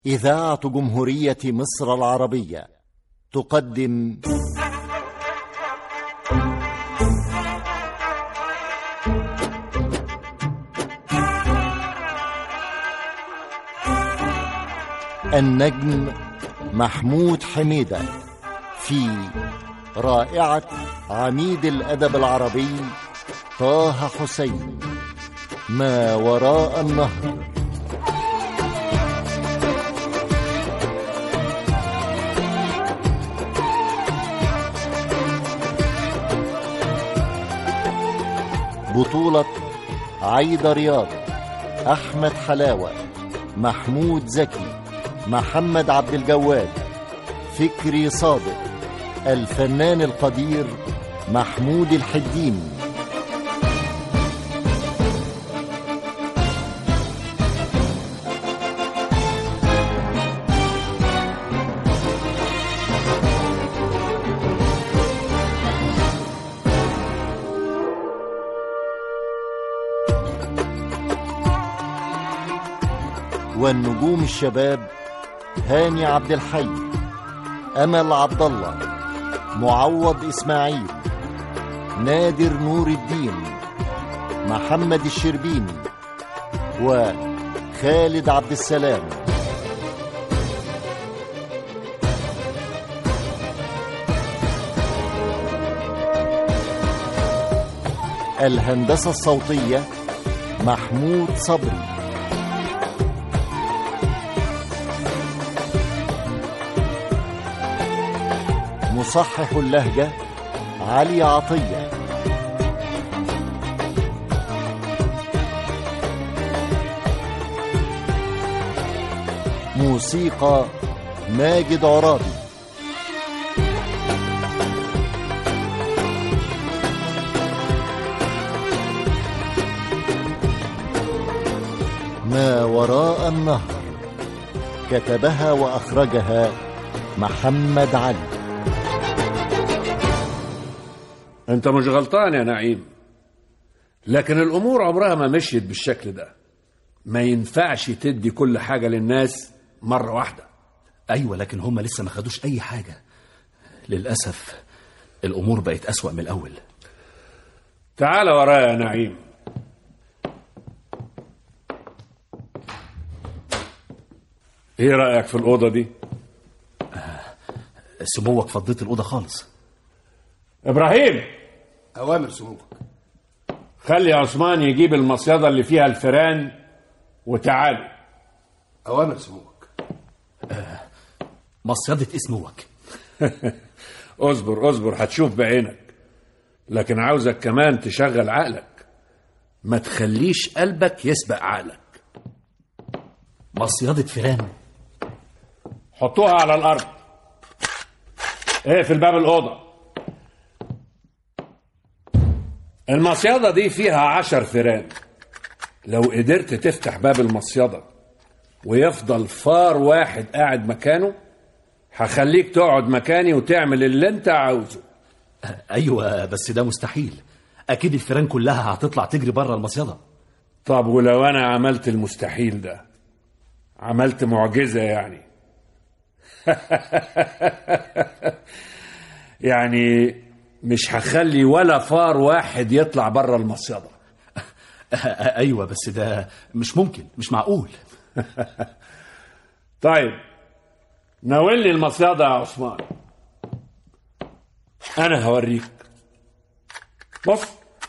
إذاعة جمهورية مصر العربية تقدم النجم محمود حميدة في رائعة عميد الأدب العربي طه حسين ما وراء النهر بطولة عايدة رياض أحمد حلاوة محمود زكي محمد عبد الجواد فكري صادق الفنان القدير محمود الحديني والنجوم الشباب هاني عبد الحي امل عبد الله معوض اسماعيل نادر نور الدين محمد الشربيني وخالد عبد السلام الهندسه الصوتيه محمود صبري مصحح اللهجة علي عطية موسيقى ماجد عرابي ما وراء النهر كتبها وأخرجها محمد علي انت مش غلطان يا نعيم لكن الامور عمرها ما مشيت بالشكل ده ما ينفعش تدي كل حاجه للناس مره واحده ايوه لكن هم لسه ما خدوش اي حاجه للاسف الامور بقت اسوا من الاول تعال ورايا يا نعيم ايه رايك في الاوضه دي سموك فضيت الاوضه خالص ابراهيم أوامر سموك خلي عثمان يجيب المصيده اللي فيها الفيران وتعالوا أوامر سموك مصيدة اسموك اصبر اصبر هتشوف بعينك لكن عاوزك كمان تشغل عقلك ما تخليش قلبك يسبق عقلك مصيدة فيران حطوها على الارض اقفل باب الاوضه المصيده دي فيها عشر فيران لو قدرت تفتح باب المصيده ويفضل فار واحد قاعد مكانه هخليك تقعد مكاني وتعمل اللي انت عاوزه ايوه بس ده مستحيل اكيد الفيران كلها هتطلع تجري بره المصيدة طب ولو انا عملت المستحيل ده عملت معجزة يعني يعني مش هخلي ولا فار واحد يطلع بره المصيدة ايوه بس ده مش ممكن مش معقول طيب ناولني المصيدة يا عثمان أنا هوريك بص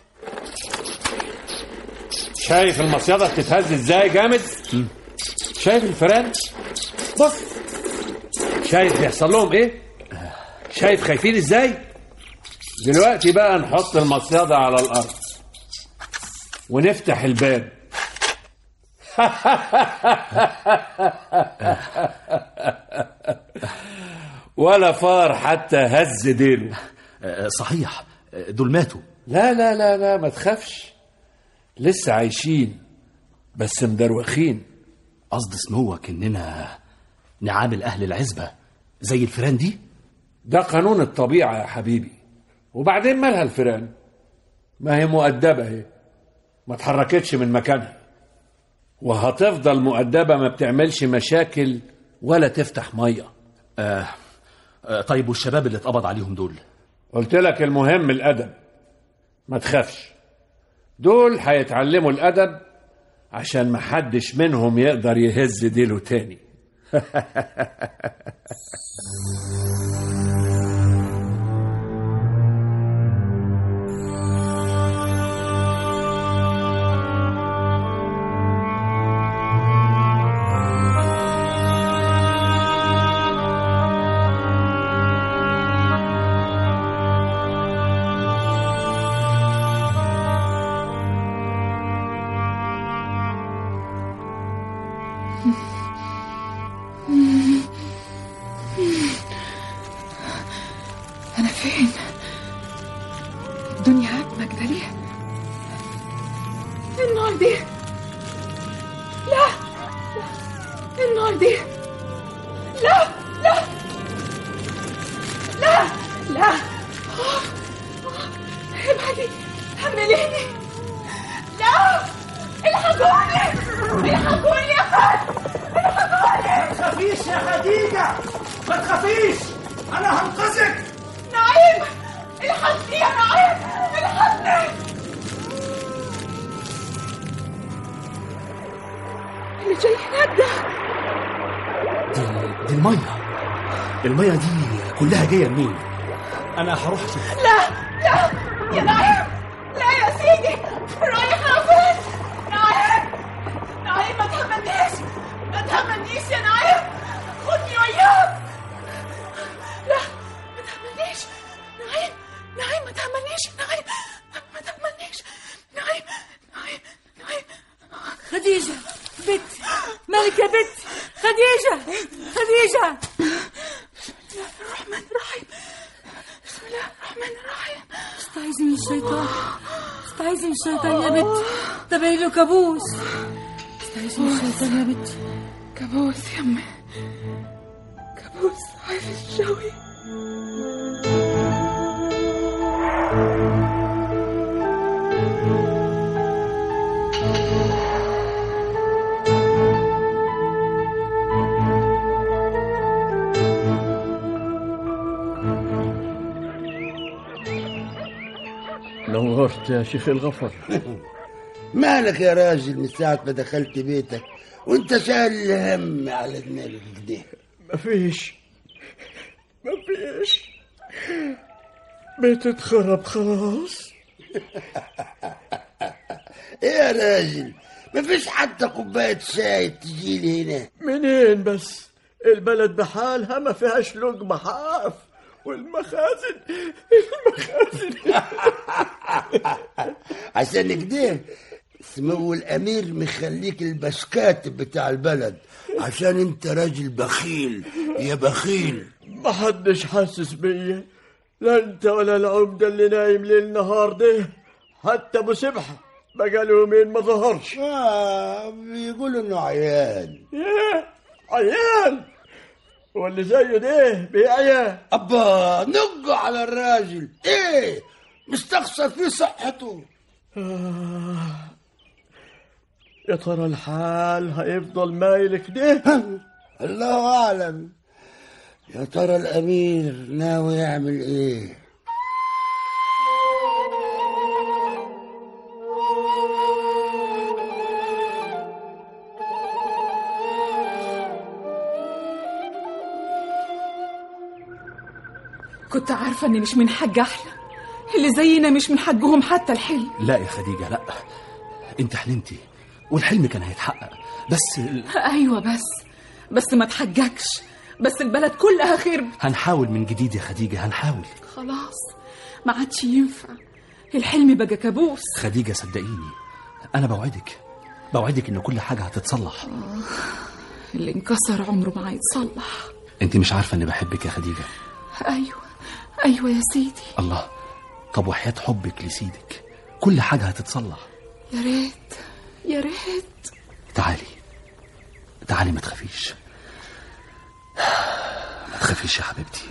شايف المصيدة بتتهز ازاي جامد شايف الفيران بص شايف بيحصل لهم ايه شايف خايفين ازاي دلوقتي بقى نحط المصيدة على الأرض ونفتح الباب ولا فار حتى هز ديله آه، صحيح آه، دول ماتوا لا لا لا لا ما تخافش لسه عايشين بس مدروخين قصد سموك اننا نعامل اهل العزبة زي الفيران دي ده قانون الطبيعة يا حبيبي وبعدين مالها الفيران ما هي مؤدبة اهي ما اتحركتش من مكانها وهتفضل مؤدبة ما بتعملش مشاكل ولا تفتح ميه آه آه طيب والشباب اللي اتقبض عليهم دول قلت لك المهم الادب ما تخافش دول هيتعلموا الادب عشان محدش منهم يقدر يهز ديله تاني أنا فين؟ الدنيا عتمة كده ليه؟ النار دي لا لا النار دي لا لا لا لا آه، آه، ابعدي حمليني لا الحقوني الحقوني يا خالد الحقوني تخافيش يا خديجة ما تخافيش أنا هنقذك نعيم الحقني يا نعيم الحقني اللي جاي هناك ده دي, دي المية المية دي كلها جاية منين أنا هروح أشوف لا لا يا نعيم لا يا سيدي رايح فين نعيم نعيم ما تهمنيش ما تهمنيش يا نعيم خدني وياك لا ما تهمنيش نعيم نعيم ما تهمنيش نعيم ما تهمنيش نعيم نعيم نعيم خديجة بنت مالك يا بنت خديجة خديجة الرحمن الرحيم بسم الله الرحمن الرحيم استعيذي من الشيطان استعيذي من الشيطان يا بنت تبعي له كابوس استعيذي من الشيطان يا بنت كابوس يمي كابوس عارف الجوي نورت يا شيخ الغفر مالك يا راجل من ساعة ما دخلت بيتك وانت شايل الهم على دماغك كده مفيش مفيش بيت اتخرب خلاص ايه يا راجل مفيش حتى كوباية شاي تجيلي هنا منين بس البلد بحالها ما فيهاش لقمة حاف والمخازن المخازن عشان كده سمو الامير مخليك البشكات بتاع البلد عشان انت راجل بخيل يا بخيل ما حدش حاسس بيا لا انت ولا العمدة اللي نايم ليل نهار ده حتى ابو سبحة بقاله يومين ما ظهرش آه بيقولوا انه عيان ياه عيال واللي زيه ده بيعيان ابا نقوا على الراجل ايه مستخسر في صحته يا ترى الحال هيفضل مايل كده الله اعلم يا ترى الامير ناوي يعمل ايه كنت عارفة إني مش من حق أحلم اللي زينا مش من حقهم حتى الحلم لا يا خديجة لا انت حلمتي والحلم كان هيتحقق بس ال- أيوة بس بس ما تحجكش بس البلد كلها خير هنحاول من جديد يا خديجة هنحاول خلاص ما عادش ينفع الحلم بقى كابوس خديجة صدقيني أنا بوعدك بوعدك إن كل حاجة هتتصلح اللي انكسر عمره ما هيتصلح أنت مش عارفة إني بحبك يا خديجة أيوة أيوة يا سيدي الله طب وحياة حبك لسيدك كل حاجة هتتصلح يا ريت يا ريت تعالي تعالي ما تخافيش ما تخافيش يا حبيبتي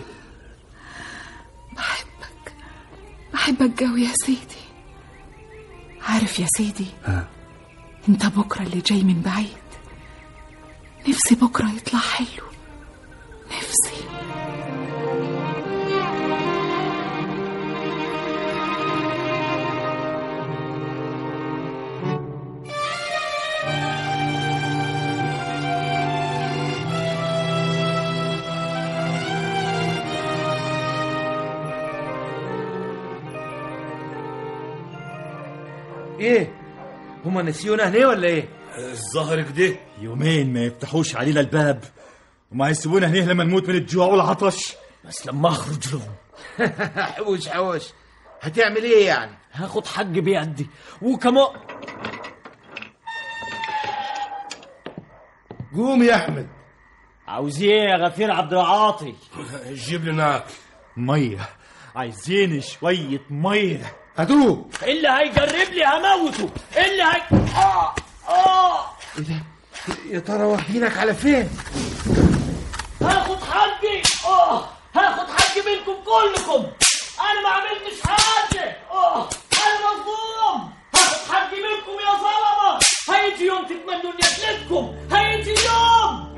بحبك بحبك قوي يا سيدي عارف يا سيدي ها انت بكرة اللي جاي من بعيد نفسي بكرة يطلع حلو ايه هما نسيونا هنا ولا ايه الظهر كده يومين ما يفتحوش علينا الباب وما يسيبونا هنيه لما نموت من الجوع والعطش بس لما اخرج لهم حوش حوش هتعمل ايه يعني هاخد حق بيدي وكمان قوم يا احمد عاوز ايه يا غفير عبد العاطي جيب لنا اكل ميه عايزين شوية ميه هدوب اللي هيجرب لي هموته اللي هي اه اه يا ترى واخدينك على فين هاخد حقي اه هاخد حقي منكم كلكم انا ما عملتش حاجه اه انا مظلوم هاخد حقي منكم يا ظلمه هيجي يوم تتمنوا اني اقتلكم هيجي يوم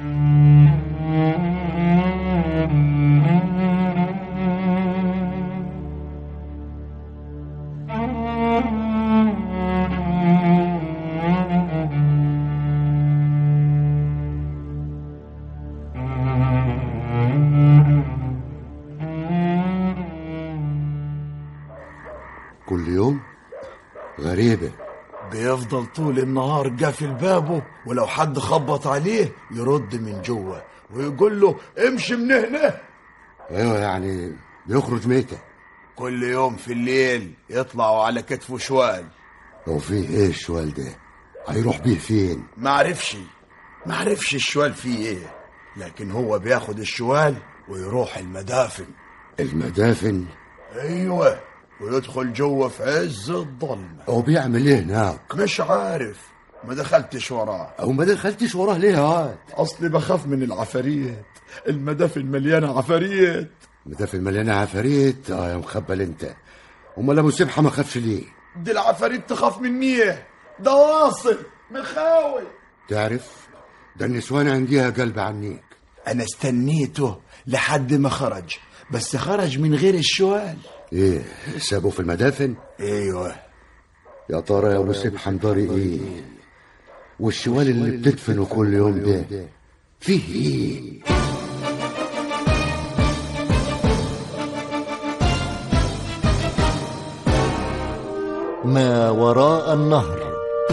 كل يوم غريبة بيفضل طول النهار قافل بابه ولو حد خبط عليه يرد من جوه ويقول له امشي من هنا ايوه يعني بيخرج ميتة كل يوم في الليل يطلعوا على كتفه شوال هو فيه ايه الشوال ده هيروح بيه فين معرفش معرفش الشوال فيه ايه لكن هو بياخد الشوال ويروح المدافن المدافن ايوه ويدخل جوه في عز الظلمه هو بيعمل ايه هناك مش عارف ما دخلتش وراه او ما دخلتش وراه ليه يا واد اصلي بخاف من العفاريت المدافن مليانه عفاريت مدافن مليانة عفاريت اه يا مخبل انت امال ابو سبحة ما خافش ليه دي العفاريت تخاف مني ده واصل مخاوي تعرف ده النسوان عنديها قلب عنيك انا استنيته لحد ما خرج بس خرج من غير الشوال ايه سابوه في المدافن ايوه يا ترى يا ابو سبحة مضاري ايه والشوال اللي بتدفنه كل يوم ده فيه ايه ما وراء النهر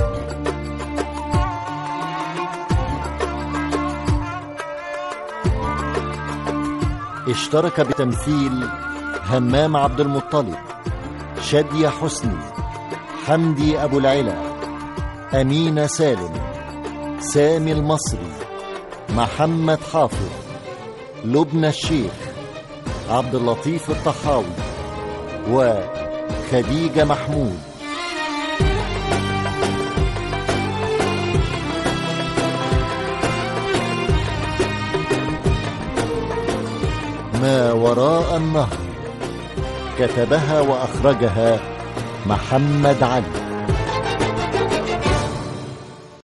اشترك بتمثيل همام عبد المطلب شادية حسني حمدي أبو العلا أمينة سالم سامي المصري محمد حافظ لبنى الشيخ عبد اللطيف الطحاوي وخديجة محمود ما وراء النهر كتبها وأخرجها محمد علي